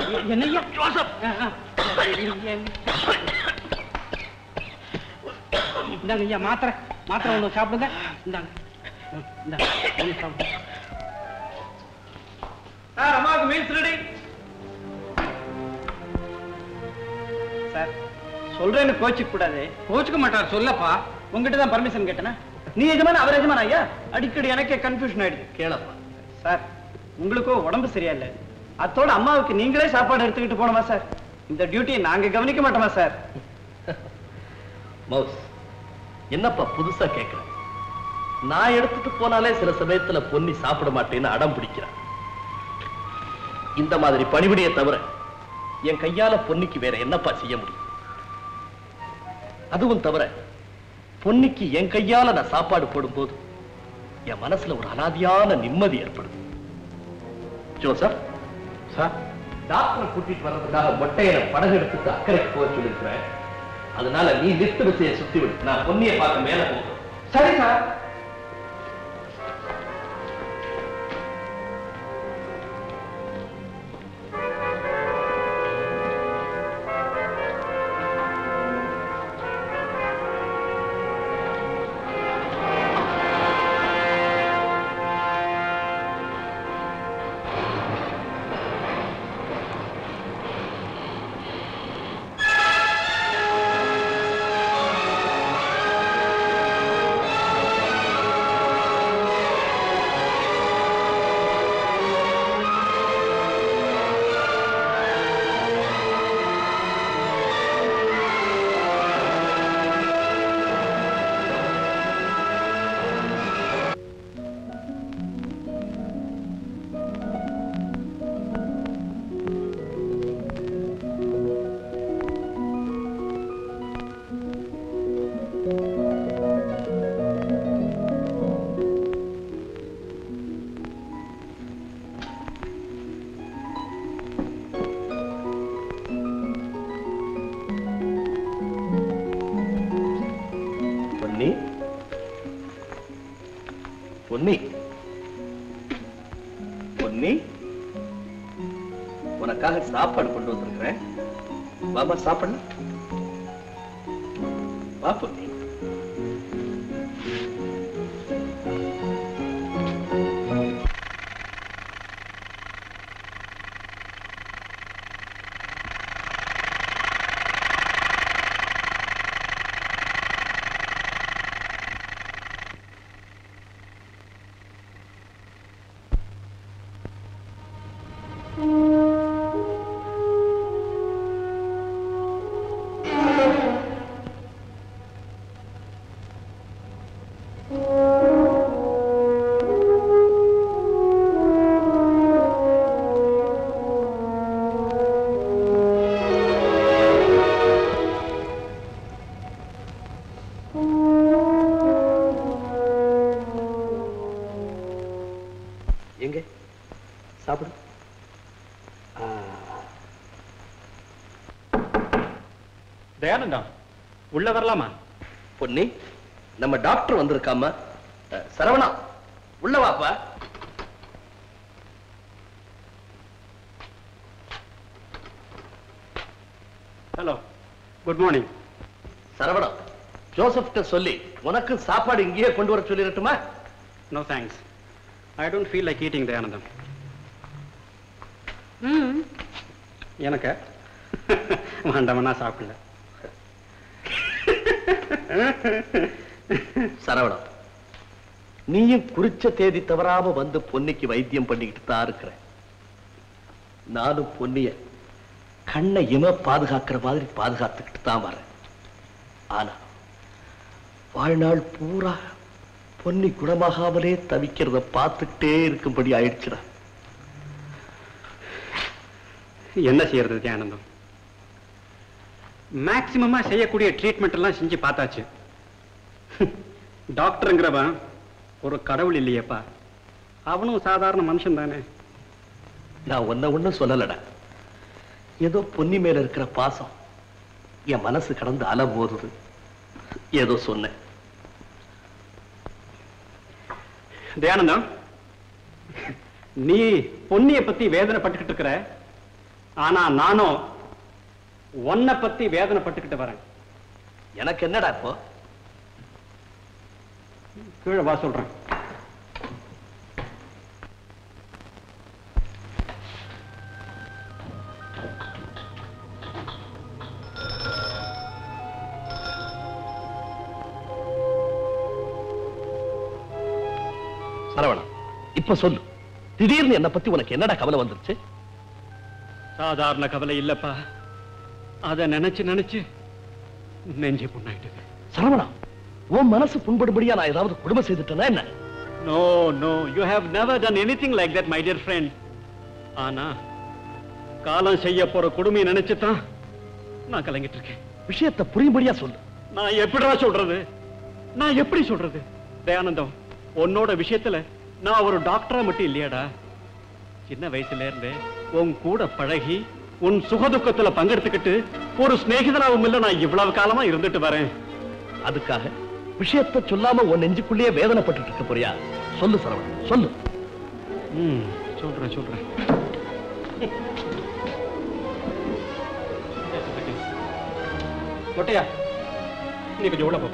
என்னையா ஜோசப் இந்தாங்க ஐயா மாத்திரை மாத்திரை ஒன்று சாப்பிடுங்க இந்தாங்க ம், இந்தாங்க ஒன்று சாப்பிடுங்க சார் அம்மாவுக்கு மீல்ஸ் ரெடி சார் சொல்றேன்னு கோச்சிக்க கூடாது கோச்சிக்க மாட்டார் சொல்லப்பா உங்ககிட்ட தான் பர்மிஷன் கேட்டேனா நீ எஜமான அவர் எஜமான ஐயா அடிக்கடி எனக்கே கன்ஃபியூஷன் ஆயிடுது கேளப்பா சார் உங்களுக்கும் உடம்பு சரியா இல்ல அத்தோட அம்மாவுக்கு நீங்களே சாப்பாடு எடுத்துக்கிட்டு போனோமா சார் இந்த டியூட்டியை நாங்க கவனிக்க மாட்டோமா சார் மவுஸ் என்னப்பா புதுசா கேக்குற நான் எடுத்துட்டு போனாலே சில சமயத்துல பொன்னி சாப்பிட மாட்டேன்னு அடம் பிடிக்கிறான் இந்த மாதிரி பணிவிடையை தவிர என் கையால பொன்னிக்கு வேற என்னப்பா செய்ய முடியும் அதுவும் தவிர பொன்னிக்கு என் கையால நான் சாப்பாடு போடும்போது என் மனசுல ஒரு அனாதியான நிம்மதி ஏற்படுது ஜோசப் சார் டாக்டர் கூட்டிட்டு வர்றதுக்காக மொட்டையனை படகு எடுத்துட்டு அக்கறைக்கு போக சொல்லியிருக்கிறேன் அதனால நீ லிஃப்ட் விசையை சுத்தி விடு நான் பொன்னியை பார்க்க மேல போகிறேன் சரி சார் பொன்னி பொன்னி பொன்னி உனக்காக சாப்பாடு கொண்டு வந்திருக்கிறேன் வாமா சாப்பிடலாம் வா பொன்னி எங்க சாப்பிடு தயானந்தா உள்ள வரலாமா பொன்னி நம்ம டாக்டர் வந்திருக்காம அஹ், சரவணா உள்ள வாப்பா ஹலோ குட் மார்னிங் சரவணா ஜோசப்கிட்ட சொல்லி உனக்கு சாப்பாடு இங்கேயே கொண்டு வர சொல்லிடட்டுமா no thanks I don't feel like eating Dayanandam எனக்கு வேண்டாமண்ணா சாப்பிடல சரவணா நீயும் குறிச்ச தேதி தவறாம வந்து பொன்னிக்கு வைத்தியம் பண்ணிக்கிட்டு தான் இருக்கிற நானும் பொன்னிய கண்ணை இம பாதுகாக்கிற மாதிரி பாதுகாத்துக்கிட்டு தான் வரேன் ஆனா வாழ்நாள் பூரா பொன்னி குணமாகாமலே தவிக்கிறத பார்த்துக்கிட்டே இருக்கும்படி ஆயிடுச்சுடா என்ன செய்யறது தியானந்தம் மேக்சிமமா செய்யக்கூடிய ட்ரீட்மெண்ட் எல்லாம் செஞ்சு பார்த்தாச்சு டாக்டருங்கிறவன் ஒரு கடவுள் இல்லையேப்பா அவனும் சாதாரண மனுஷன் தானே நான் ஒன்ன ஒண்ணும் சொல்லலடா ஏதோ பொன்னி மேல இருக்கிற பாசம் என் மனசு கடந்து அல போதுது ஏதோ சொன்னேன் தயானந்தம் நீ பொன்னிய பத்தி வேதனைப்பட்டுக்கிட்டு இருக்கிற ஆனா நானும் உன்னை பத்தி வேதனைப்பட்டுக்கிட்டு வரேன் எனக்கு என்னடா இப்போ கீழே வா சொல்றேன் சரவணா இப்ப சொல்லு திடீர்னு என்ன பத்தி உனக்கு என்னடா கவலை வந்துருச்சு சாதாரண கவலை இல்லப்பா அத நினைச்சு நினைச்சு நெஞ்சு புண்ணாயிட்டுது சரவணா உன் மனசு புண்படும்படியா நான் ஏதாவது கொடுமை செய்துட்டேனா என்ன no no you have never done anything like that my dear friend ஆனா காலம் செய்ய போற கொடுமையை நினைச்சு தான் நான் கலங்கிட்டு இருக்கேன் விஷயத்தை புரியும்படியா சொல்லு நான் எப்படிடா சொல்றது நான் எப்படி சொல்றது தயானந்தம் உன்னோட விஷயத்துல நான் ஒரு டாக்டரா மட்டும் இல்லையாடா சின்ன வயசுல இருந்தே உன் கூட பழகி உன் சுகதுக்கத்துல பங்கெடுத்துக்கிட்டு ஒரு சிநேகிதனாவும் இல்ல நான் இவ்வளவு காலமா இருந்துட்டு வரேன் அதுக்காக விஷயத்தை சொல்லாம உன் நெஞ்சுக்குள்ளேயே வேதனைப்பட்டு இருக்க போறியா சொல்லு சரவணா சொல்லு ம் சொல்றேன் சொல்றேன் கொட்டையா நீ கொஞ்சம் உள்ள போ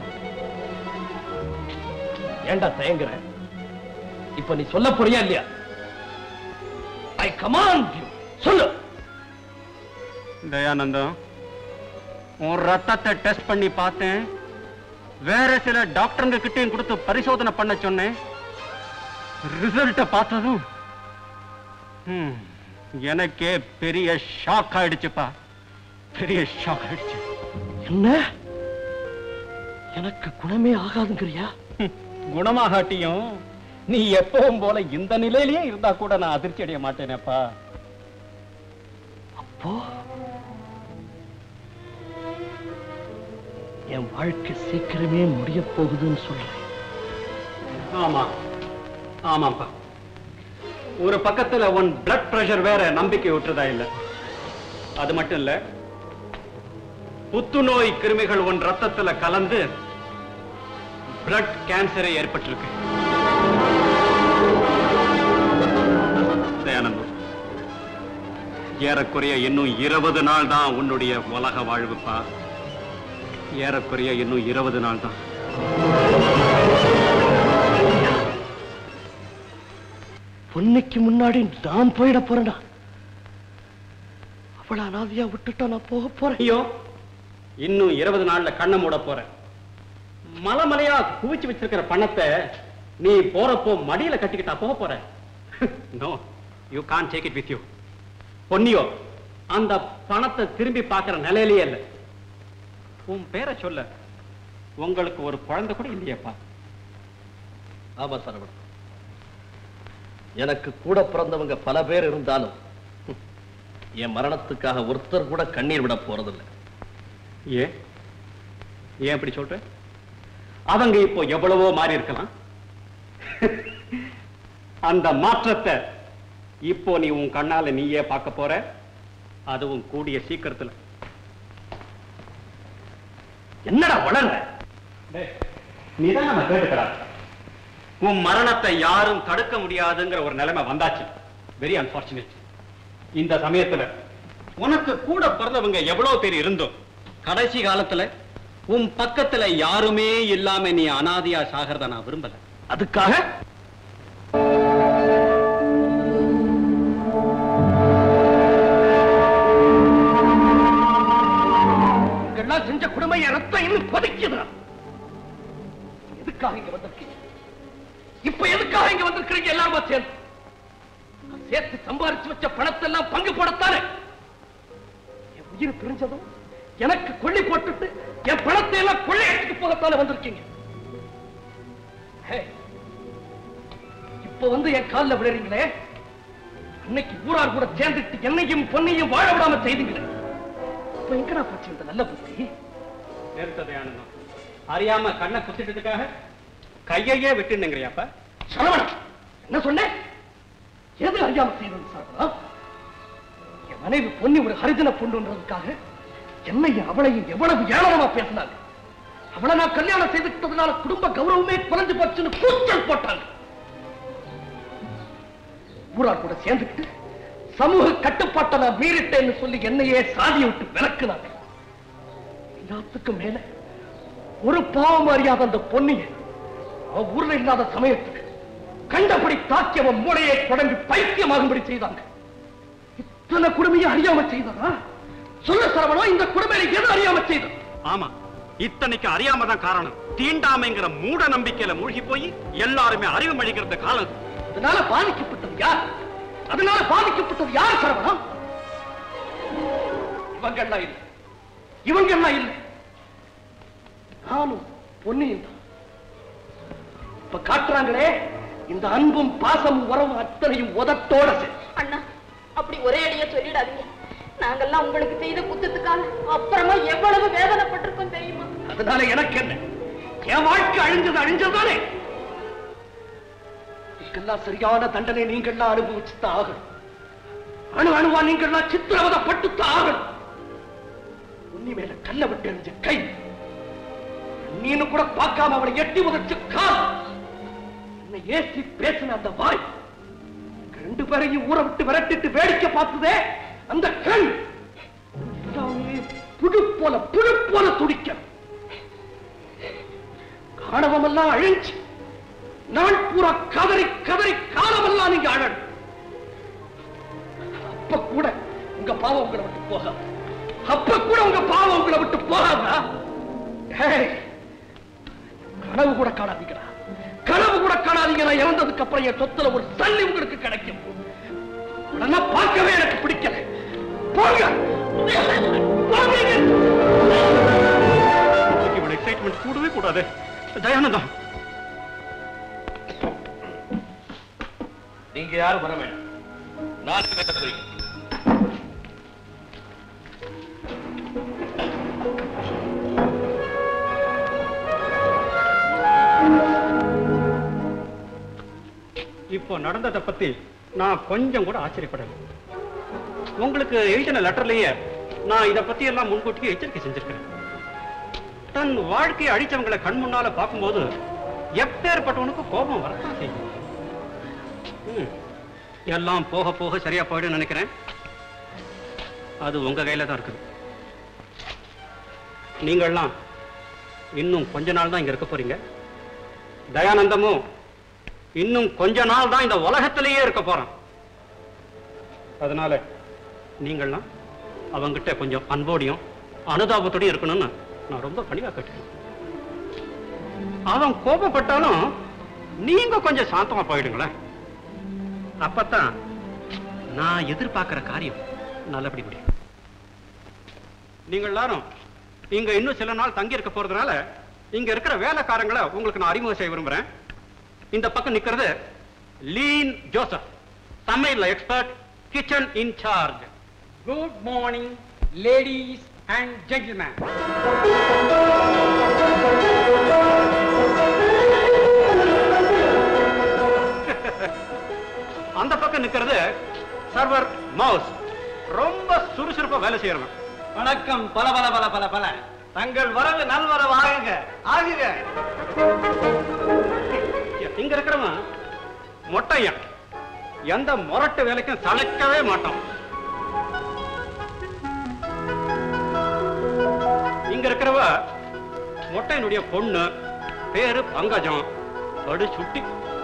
ஏன்டா தயங்குற இப்ப நீ சொல்ல போறியா இல்லையா ஐ கமாண்ட் யூ சொல்லு தயானந்தம் உன் ரத்தத்தை டெஸ்ட் பண்ணி பார்த்தேன் வேற சில டாக்டருங்க கிட்டையும் கொடுத்து பரிசோதனை பண்ண சொன்னேன் ரிசல்ட்ட பார்த்ததும் ஹம், எனக்கே பெரிய ஷாக் ஆயிடுச்சுப்பா பெரிய ஷாக் ஆயிடுச்சு என்ன எனக்கு குணமே ஆகாதுங்கிறியா ஹம், குணமாகாட்டியும் நீ எப்பவும் போல இந்த நிலையிலேயே இருந்தா கூட நான் அதிர்ச்சி அடைய மாட்டேனேப்பா அப்போ என் வாழ்க்கை சீக்கிரமே முடிய போகுதுன்னு சொல்றேன் ஆமா ஆமாப்பா ஒரு பக்கத்துல உன் பிளட் பிரஷர் வேற நம்பிக்கை விட்டுறதா இல்ல அது மட்டும் இல்ல புத்துநோய் கிருமிகள் உன் ரத்தத்துல கலந்து பிளட் கேன்சரே ஏற்பட்டிருக்கு தயானந்தம் ஏறக்குறைய இன்னும் இருபது நாள் தான் உன்னுடைய உலக வாழ்வுப்பா ஏறக்குறைய இன்னும் இருபது நாள் தான் பொன்னைக்கு முன்னாடி நான் போயிட போறேனா அவளை அனாதையா விட்டுட்டா நான் போக போறேன் ஐயோ இன்னும் இருபது நாள்ல கண்ணை மூட போறேன் மலை மலையா குவிச்சு வச்சிருக்கிற பணத்தை நீ போறப்போ மடியில கட்டிக்கிட்டா போக போற no you can't take it with you பொன்னியோ அந்த பணத்தை திரும்பி பார்க்கிற நிலையிலேயே இல்ல உன் பேரை சொல்ல உங்களுக்கு ஒரு குழந்தை கூட இல்லையேப்பா ஆமா சரவணன் எனக்கு கூட பிறந்தவங்க பல பேர் இருந்தாலும் ஹம், என் மரணத்துக்காக ஒருத்தர் கூட கண்ணீர் விட போறதில்லை ஏன் ஏன் அப்படி சொல்ற அவங்க இப்போ எவ்வளவோ மாறி இருக்கலாம் அந்த மாற்றத்தை இப்போ நீ உன் கண்ணால நீயே பார்க்க போற அதுவும் கூடிய சீக்கிரத்துல என்னடா வளர்ற நீதான் நம்ம கேட்டுக்கிறா உன் மரணத்தை யாரும் தடுக்க முடியாதுங்கிற ஒரு நிலைமை வந்தாச்சு வெரி அன்பார்ச்சுனேட் இந்த சமயத்துல உனக்கு கூட பிறந்தவங்க எவ்வளவு பேர் இருந்தோம் கடைசி காலத்துல உன் பக்கத்துல யாருமே இல்லாம நீ அனாதையா சாகிறத நான் விரும்பல அதுக்காக இதெல்லாம் செஞ்ச கொடுமை என் ரத்தம் இன்னும் கொதிக்குதா எதுக்காக இங்க வந்திருக்கீங்க இப்ப எதுக்காக இங்க வந்திருக்கிறீங்க எல்லாருமா சேர்ந்து நான் சேர்த்து சம்பாரிச்சு வச்ச பணத்தை எல்லாம் பங்கு போடத்தானே என் உயிர் பிரிஞ்சதும் எனக்கு கொள்ளி போட்டுட்டு என் பணத்தை எல்லாம் கொள்ளையடிச்சுட்டு போகத்தானே வந்திருக்கீங்க ஹே, இப்ப வந்து என் கால்ல விழுறீங்களே அன்னைக்கு ஊரார் கூட சேர்ந்துட்டு என்னையும் பொன்னையும் வாழ விடாம செய்தீங்களே இப்ப எங்கடா போச்சு இந்த நல்ல புத்தி நிறுத்ததை ஆனந்தம் அறியாம கண்ணை குத்திட்டதுக்காக கையையே விட்டுனுங்கிறியாப்பா சரவணன் என்ன சொன்னேன் எது அறியாம செய்தது சார் என் மனைவி பொன்னி ஒரு ஹரிஜன பொண்ணுன்றதுக்காக என்னையும் அவளையும் எவ்வளவு ஏளனமா பேசினாங்க அவளை நான் கல்யாணம் செய்துட்டதுனால குடும்ப கௌரவமே குறைஞ்சு போச்சுன்னு கூச்சல் போட்டாங்க ஊரார் கூட சேர்ந்துக்கிட்டு சமூக கட்டுப்பாட்டை நான் மீறிட்டேன்னு சொல்லி என்னையே சாதியை விட்டு விலக்குனாங்க எல்லாத்துக்கும் மேல ஒரு பாவம் அறியாத அந்த பொன்னியை அவன் ஊர்ல இல்லாத சமயத்துக்கு கண்டபடி தாக்கி அவன் மூளையை தொடங்கி பைத்தியமாகும்படி செய்தாங்க இத்தனை குடுமையை அறியாம செய்தானா சொல்ல சரவணா இந்த குடுமையை எது அறியாம செய்தான் ஆமா இத்தனைக்கு அறியாம தான் காரணம் தீண்டாமைங்கிற மூட நம்பிக்கையில மூழ்கி போய் எல்லாருமே அறிவு மழிக்கிறது காலம் இது. அதனால பாதிக்கப்பட்டது யார் அதனால பாதிக்கப்பட்டது யார் சரவணா இவங்கெல்லாம் இல்லை இவங்கெல்லாம் இல்லை நானும் பொன்னியும் தான் இப்ப காட்டுறாங்களே இந்த அன்பும் பாசமும் உறவும் அத்தனையும் உதட்டோட சரி அண்ணா அப்படி ஒரே அடியா சொல்லிடாதீங்க நாங்கெல்லாம் உங்களுக்கு செய்த குத்தத்துக்காக அப்புறமா எவ்வளவு வேதனைப்பட்டிருக்கோம் தெரியுமா அதனால எனக்கு என்ன என் வாழ்க்கை அழிஞ்சது அழிஞ்சதுதானே இதுக்கெல்லாம் சரியான தண்டனை நீங்கள்லாம் அனுபவிச்சுதான் ஆகணும் அணு அணுவா நீங்கள்லாம் சித்திரவதப்பட்டுத்தான் ஆகணும் உன்னி மேல கல்ல விட்டு எறிஞ்ச கை நீனு கூட பார்க்காம அவளை எட்டி உதச்ச கால் என்னை ஏசி பேசின அந்த வாய் எங்க ரெண்டு பேரையும் ஊற விட்டு விரட்டிட்டு வேடிக்கை பார்த்ததே அந்த கண் எல்லாமே புழு போல புழு போல துடிக்க காணவமெல்லாம் அழிஞ்சு நாள் பூரா கதறி கதறி காலமெல்லாம் நீங்க அழணும் அப்ப கூட உங்க பாவம் உங்களை விட்டு போகாது அப்ப கூட உங்க பாவம் உங்களை விட்டு போகாதா ஏய், கனவு கூட காணாதீங்களா கனவு கூட காணாதீங்க நான் இறந்ததுக்கு அப்புறம் என் சொத்துல ஒரு சல்லி உங்களுக்கு கிடைக்கும் உடனே பார்க்கவே எனக்கு பிடிக்கல போங்க போங்க இவ்வளவு எக்ஸைட்மெண்ட் கூடவே கூடாது தயானந்தம் நீங்க யாரும் வர வேண்டாம் நான் என்ன சொல்றீங்க இப்போ நடந்ததை பத்தி நான் கொஞ்சம் கூட ஆச்சரியப்படல உங்களுக்கு எழுதின லெட்டர்லயே நான் இத பத்தி எல்லாம் முன்கூட்டியே எச்சரிக்கை செஞ்சிருக்கிறேன் தன் வாழ்க்கையை அழிச்சவங்களை கண் முன்னால பார்க்கும்போது எப்பேற்பட்டவனுக்கு கோபம் வரத்தான் செய்யும் ம். எல்லாம் போக போக சரியா போயிடும் நினைக்கிறேன் அது உங்க கையில தான் இருக்குது நீங்கள்லாம் இன்னும் கொஞ்ச நாள் தான் இங்க இருக்க போறீங்க தயானந்தமும் இன்னும் கொஞ்ச நாள் தான் இந்த உலகத்திலேயே இருக்க போறான் அதனால நீங்கள்லாம் அவங்கிட்ட கொஞ்சம் அன்போடையும் அனுதாபத்தோடையும் இருக்கணும்னு நான் ரொம்ப பணிவா கேட்டேன் அவன் கோபப்பட்டாலும் நீங்க கொஞ்சம் சாந்தமா போயிடுங்களேன் அப்பத்தான் நான் எதிர்பார்க்கிற காரியம் நல்லபடி முடியும் நீங்க எல்லாரும் இங்க இன்னும் சில நாள் தங்கி இருக்க போறதுனால இங்க இருக்கிற வேலைக்காரங்களை உங்களுக்கு நான் அறிமுகம் செய்ய விரும்புறேன் இந்த பக்கம் நிக்கிறது லீன் ஜோசப் சமையல் expert kitchen incharge Good morning, ladies and gentlemen. அந்த பக்கம் நிக்கிறது சர்வர் மவுஸ் ரொம்ப சுறுசுறுப்பா வேலை செய்யறவன் வணக்கம் பல பல பல பல பல தங்கள் வரவு நல்வரவு ஆகுங்க ஆகுங்க இங்க இருக்கிறவன் மொட்டையன் எந்த முரட்டு வேலைக்கும் சளைக்கவே மாட்டான் இங்க இருக்கிறவ மொட்டையனுடைய பொண்ணு பேரு பங்கஜம் படு சுட்டி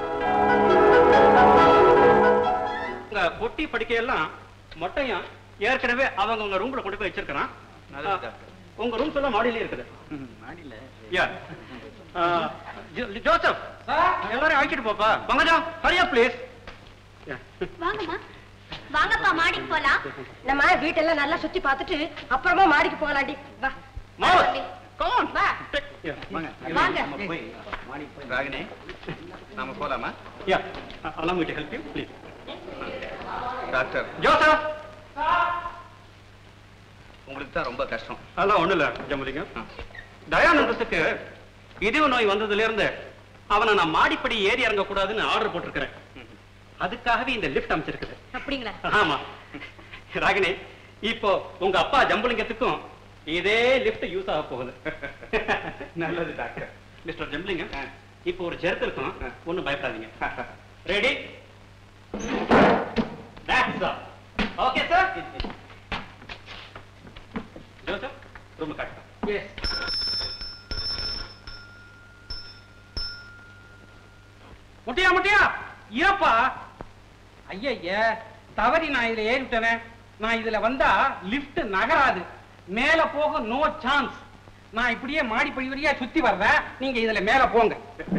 இந்த பொட்டி படுக்கையெல்லாம் மொட்டையன் ஏற்கனவே அவங்க உங்க ரூம்ல கொண்டு போய் வச்சிருக்கிறான் உங்க ரூம்ஸ் எல்லாம் மாடியிலே இருக்குது Yeah. Uh, Jo- ஜோசப் எல்லாரையும் அழைச்சிட்டு போப்பா பங்கஜம் ஹரியா ப்ளீஸ் வாங்கம்மா வாங்கப்பா மாடிக்கு போலாம் நம்ம வீட்டெல்லாம் நல்லா சுத்தி பார்த்துட்டு அப்புறமா மாடிக்கு போகலாண்டி வா மவுஸ் கம் ஆன் வா வாங்க ராகினி நாம போலாமா yeah allow me to help you please doctor Joseph உங்களுக்கு தான் ரொம்ப கஷ்டம் அதெல்லாம் ஒண்ணு இல்ல ஜம்பலிங்க தயானந்தத்துக்கு இதய நோய் வந்ததுல இருந்து அவனை நான் மாடிப்படி ஏறி இறங்க கூடாதுன்னு ஆர்டர் போட்டிருக்கிறேன் அதுக்காகவே இந்த லிஃப்ட் அமைச்சிருக்குது அப்படிங்களா ஆமா ராகினி இப்போ உங்க அப்பா ஜம்பலிங்கத்துக்கும் இதே லிஃப்ட் யூஸ் ஆக போகுது நல்லது டாக்டர் மிஸ்டர் ஜம்பலிங்க இப்போ ஒரு ஜெர்க் இருக்கும் ஒண்ணும் பயப்படாதீங்க ரெடி That's all. ரொம்ப கஷ்டம் முட்டியா முட்டியா ஏப்பா ஐய தவறி நான் இதுல ஏறிட்டேனே நான் இதுல வந்தா லிஃப்ட் நகராது மேல போக நோ சான்ஸ் நான் இப்படியே மாடி படி வழியா சுத்தி வர்றேன் நீங்க இதுல மேல போங்க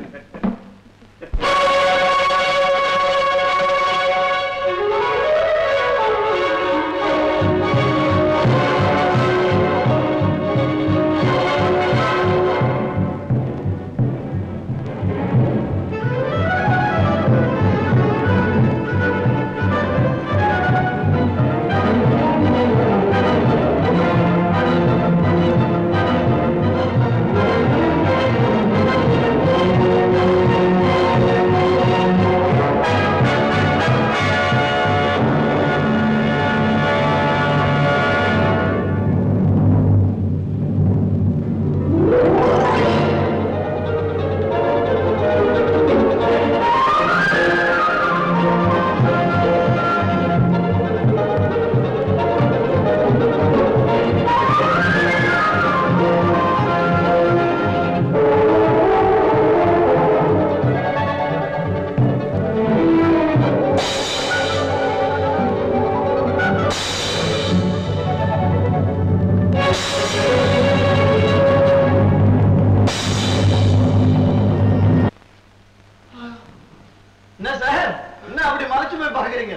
என்ன சார் என்ன அப்படி மறைச்சு போய் பாக்குறீங்க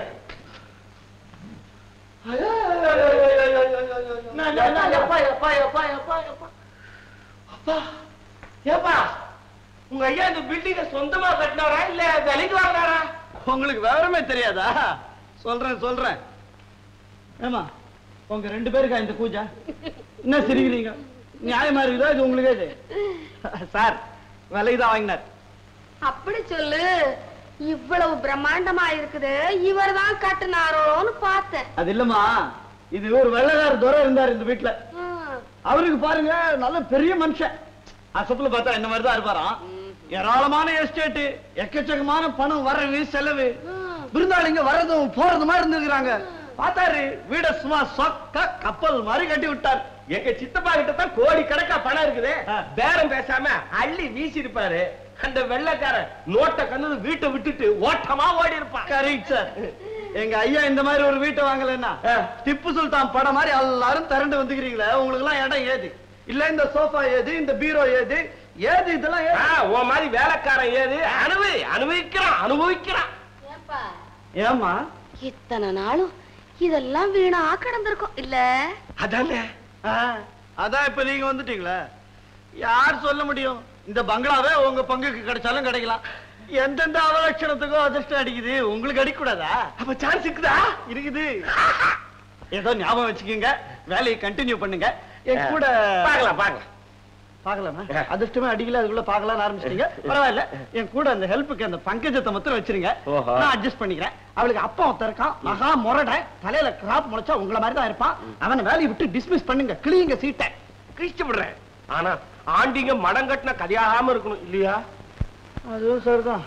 ஏப்பா உங்க ஐயா இந்த பில்டிங்க சொந்தமா கட்டினாரா இல்ல விலைக்கு வாங்கினாரா உங்களுக்கு விவரமே தெரியாதா சொல்றேன் சொல்றேன் ஏமா உங்க ரெண்டு பேருக்கா இந்த பூஜை என்ன சிரிக்கிறீங்க நியாயமா இருக்குதா இது உங்களுக்கே இது சார் விலைக்கு தான் வாங்கினார் அப்படி சொல்லு இவ்வளவு பிரம்மாண்டமா இருக்குது இவர் தான் கட்டுனாரோன்னு பார்த்தேன் அது இல்லம்மா இது ஒரு வெள்ளக்கார துறை இருந்தார் இந்த வீட்டுல ம். அவருக்கு பாருங்க நல்ல பெரிய மனுஷன் அசப்புல பார்த்தா இந்த மாதிரி தான் இருப்பாராம் ஏராளமான எஸ்டேட் எக்கச்சக்கமான பணம் வரவு செலவு விருந்தாளிங்க வர்றதும் போறது மாதிரி இருந்திருக்கிறாங்க பார்த்தாரு வீட சும்மா சொக்க கப்பல் மாதிரி கட்டி விட்டார் எங்க சித்தப்பா கிட்ட தான் கோடி கணக்கா பணம் இருக்குது பேரம் பேசாம அள்ளி வீசி இருப்பாரு அந்த வெள்ளைக்காரன் நோட்டை கண்ணு வீட்டை விட்டுட்டு ஓட்டமா ஓடி இருப்பான் கரெக்ட் சார் எங்க ஐயா இந்த மாதிரி ஒரு வீட்டை வாங்கலைன்னா திப்பு சுல்தான் படம் மாதிரி எல்லாரும் திரண்டு வந்துக்கிறீங்களே உங்களுக்கு எல்லாம் இடம் ஏது இல்ல இந்த சோஃபா ஏது இந்த பீரோ ஏது ஏது இதெல்லாம் ஏது ஆ, உன் மாதிரி வேலைக்காரன் ஏது அனுபவி அனுபவிக்கிறான் அனுபவிக்கிறான் ஏப்பா, ஏமா இத்தனை நாளும் இதெல்லாம் வீணா கிடந்திருக்கும் இல்ல அதானே அதான் இப்ப நீங்க வந்துட்டீங்களே யார் சொல்ல முடியும் இந்த பங்களாவே உங்க பங்குக்கு கிடைச்சாலும் கிடைக்கலாம் எந்தெந்த அவலட்சணத்துக்கும் அதிர்ஷ்டம் அடிக்குது உங்களுக்கு அடிக்க கூடாதா அப்ப சான்ஸ் இருக்குதா இருக்குது ஏதோ ஞாபகம் வச்சுக்கோங்க வேலையை கண்டினியூ பண்ணுங்க என் கூட பார்க்கலாம் பார்க்கலாம் பாக்கலாமா அதிர்ஷ்டமே அடிக்கல அதுக்குள்ள பாக்கலாம்னு ஆரம்பிச்சிட்டீங்க பரவாயில்ல என் கூட அந்த ஹெல்ப்புக்கு அந்த பங்கஜத்தை மாத்திரம் வச்சிருங்க ஓஹோ. நான் அட்ஜஸ்ட் பண்ணிக்கிறேன் அவளுக்கு அப்பா ஒருத்தன் இருக்கான் மகா முரட தலையில கிராப் முளைச்சா உங்கள மாதிரி தான் இருப்பான் அவனை வேலையை விட்டு டிஸ்மிஸ் பண்ணுங்க கிளியுங்க சீட்டை கிழிச்சு விடுறேன் ஆனா ஆண்டிங்க மடம் கட்டின கதையாகாம இருக்கணும் இல்லையா அதுவும் சரிதான்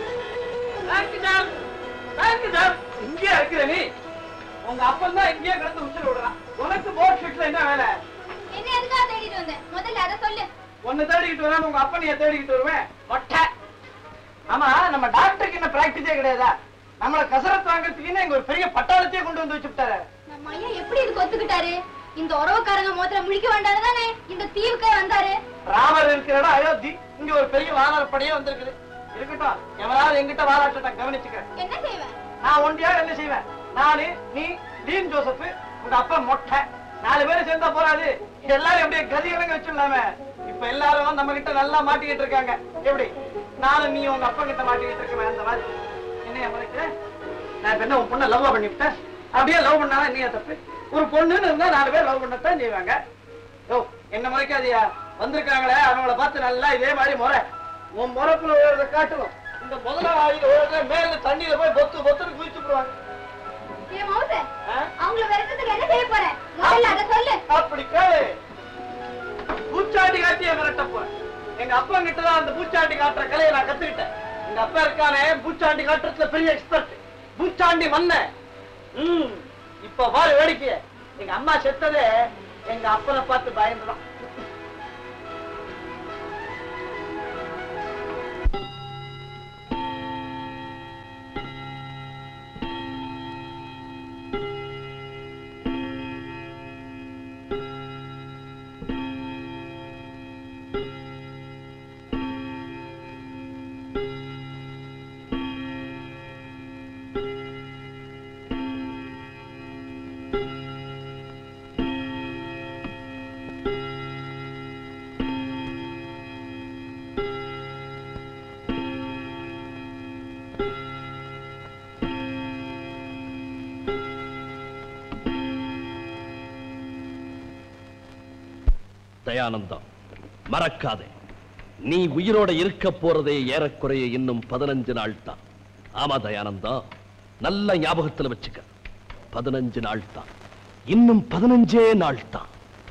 இங்கே இருக்கிற நீ உங்க அப்பன் தான் இங்கேயே கிடந்து உச்சல் விடுறான் உனக்கு போர்ட் ஷீட்ல என்ன வேலை என்ன எதுக்காக தேடிட்டு வந்தேன் முதல்ல அதை சொல்லு உன்னை தேடிக்கிட்டு வரேன் உங்க அப்பனைய தேடிக்கிட்டு வருவேன் மொட்டை ஆமா நம்ம டாக்டருக்கு என்ன பிராக்டிஸே கிடையாதா நம்மள கசரத் வாங்குறதுக்கு இங்க ஒரு பெரிய பட்டாளத்தையே கொண்டு வந்து வச்சுட்டாரு நம்ம ஐயா எப்படி இதுக்கு ஒத்துக்கிட்டாரு இந்த உறவுக்காரங்க மோத்திர முழிக்க வேண்டாரு தானே இந்த தீவுக்கே வந்தாரு ராமர் இருக்கிற இடம் அயோத்தி இங்க ஒரு பெரிய வானர படையே வந்திருக்குது இருக்கட்டும் எவனாவது எங்கிட்ட வாராட்டட்டும் கவனிச்சுக்கிறேன் என்ன செய்வேன் நான் ஒண்டியா என்ன செய்வேன் நானு நீ டீன் ஜோசப் உங்க அப்பா மொட்டை நாலு பேரும் சேர்ந்தா போறாது எல்லாரும் எப்படியே கதி இறங்க வச்சிடலாமே இப்ப எல்லாரும் நம்ம கிட்ட நல்லா மாட்டிக்கிட்டு இருக்காங்க எப்படி நானும் நீ உங்க அப்பா கிட்ட மாட்டிக்கிட்டு இருக்கமே அந்த மாதிரி என்ன உனக்கு நான் இப்ப என்ன உன் பொண்ணை லவ் பண்ணிவிட்டேன் அப்படியே லவ் பண்ணாலும் நீ தப்பு ஒரு பொண்ணுன்னு இருந்தா நாலு பேர் லவ் பண்ணத்தான் செய்வாங்க ஓ என்ன முறைக்காதியா வந்திருக்காங்களே அவங்கள பார்த்து நல்லா இதே மாதிரி முறை உன் முறைப்புல ஓடுறத காட்டணும் இந்த முதல்ல வாயில ஓடுற மேல தண்ணியில போய் பொத்து பொத்துன்னு குதிச்சு போடுவாங்க ஏன் மவுச ஆ? அவங்கள விரட்டத்துக்கு என்ன செய்ய போறேன் முதல்ல அதை சொல்லு அப்படி கேளு பூச்சாண்டி காட்டிய மிரட்ட போறேன் எங்க அப்பா கிட்ட தான் அந்த பூச்சாண்டி காட்டுற கலையை நான் கத்துக்கிட்டேன் எங்க அப்பா இருக்கானே பூச்சாண்டி காட்டுறதுல பெரிய எக்ஸ்பர்ட் பூச்சாண்டி மன்ன ம் இப்ப பாரு வேடிக்கைய எங்க அம்மா செத்ததே எங்க அப்பனை பார்த்து பயந்துடும் தயானந்தா மறக்காதே நீ உயிரோட இருக்க போறதே ஏறக்குறைய இன்னும் பதினஞ்சு நாள் தான் ஆமா தயானந்தா நல்ல ஞாபகத்துல வச்சுக்க பதினஞ்சு நாள் தான் இன்னும் பதினஞ்சே நாள் தான்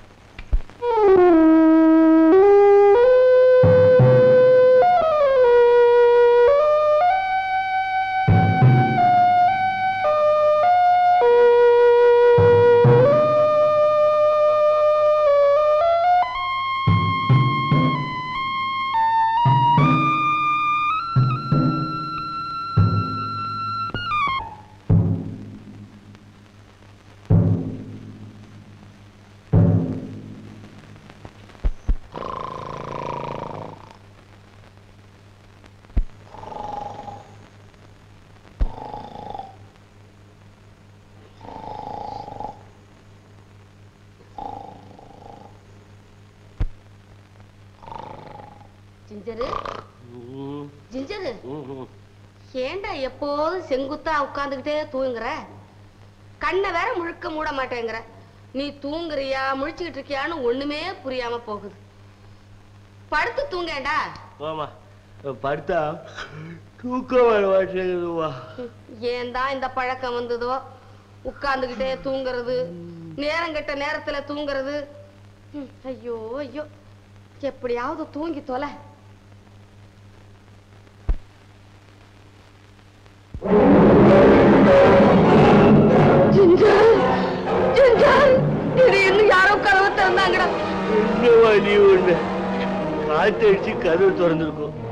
ஜிஞ்சரு ஜிஞ்சரு ஏண்டா எப்போதும் செங்குத்தா உட்கார்ந்துகிட்டே தூங்குற கண்ணை வேற முழுக்க மூட மாட்டேங்கிற நீ தூங்குறியா முழிச்சுக்கிட்டு இருக்கியான்னு ஒண்ணுமே புரியாம போகுது படுத்து தூங்கேண்டா ஆமா படுத்தா தூக்கம் வர மாட்டேங்குதுவா ஏன் தான் இந்த பழக்கம் வந்ததோ உட்கார்ந்துகிட்டே தூங்குறது நேரங்கெட்ட நேரத்துல தூங்குறது ம், ஐயோ ஐயோ எப்படியாவது தூங்கி தொலை ஜிஞ்சர் ஜிஞ்சர் இது இன்னும் யாரோ கதவு திறந்தாங்கடா என்ன வழி ஒண்ணு காத்தடிச்சு கதவு திறந்திருக்கும்